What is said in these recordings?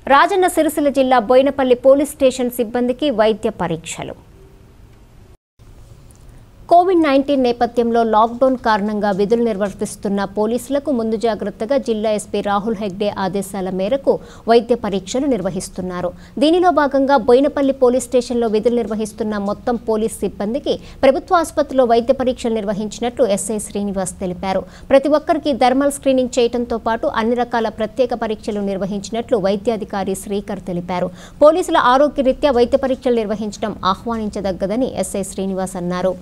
రాజన్న సిరిసిల్ల జిల్లా Boinapalli police station సిబ్బందికి వైద్య పరీక్షలు కోవిడ్ నైన్టీన్ నేపథ్యంలో లాక్డౌన్ కారణంగా విధులు నిర్వర్తిస్తున్న పోలీసులకు ముందు జాగ్రత్తగా జిల్లా ఎస్పీ రాహుల్ హెగ్డే ఆదేశాల మేరకు వైద్య పరీక్షలు నిర్వహిస్తున్నారు దీనిలో భాగంగా బోయినపల్లి పోలీస్ స్టేషన్లో విధులు నిర్వహిస్తున్న మొత్తం పోలీస్ సిబ్బందికి ప్రభుత్వ ఆసుపత్రిలో వైద్య పరీక్షలు నిర్వహించినట్లు ఎస్ఐ శ్రీనివాస్ తెలిపారు ప్రతి ఒక్కరికి థర్మల్ స్క్రీనింగ్ చేయడంతో పాటు అన్ని రకాల ప్రత్యేక పరీక్షలు నిర్వహించినట్లు వైద్యాధికారి శ్రీకర్ తెలిపారు పోలీసుల ఆరోగ్యరీత్యా వైద్య పరీక్షలు నిర్వహించడం ఆహ్వానించదగ్గదని ఎస్ఐ శ్రీనివాస్ అన్నారు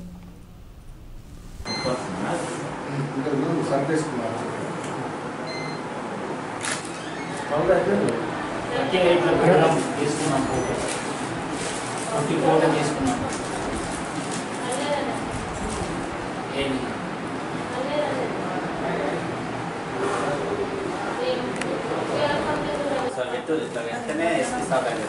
ప్రతి రేట్లో పెట్టడం తీసుకున్నాం ఫోటో ప్రతి ఫోటో తీసుకున్నాం ఏంటి సార్ పెట్టు ఇట్లా వెంటనే ఎస్పీ సార్ గారు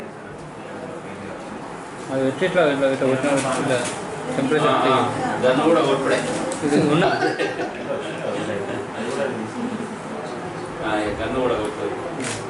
అది వచ్చి ఇట్లా ఇట్లా ఇట్లా వచ్చిన ఇట్లా టెంపరేచర్ దాన్ని కూడా కొట్టుడే ఇది ఉన్న గన్ను కూడా కొట్టు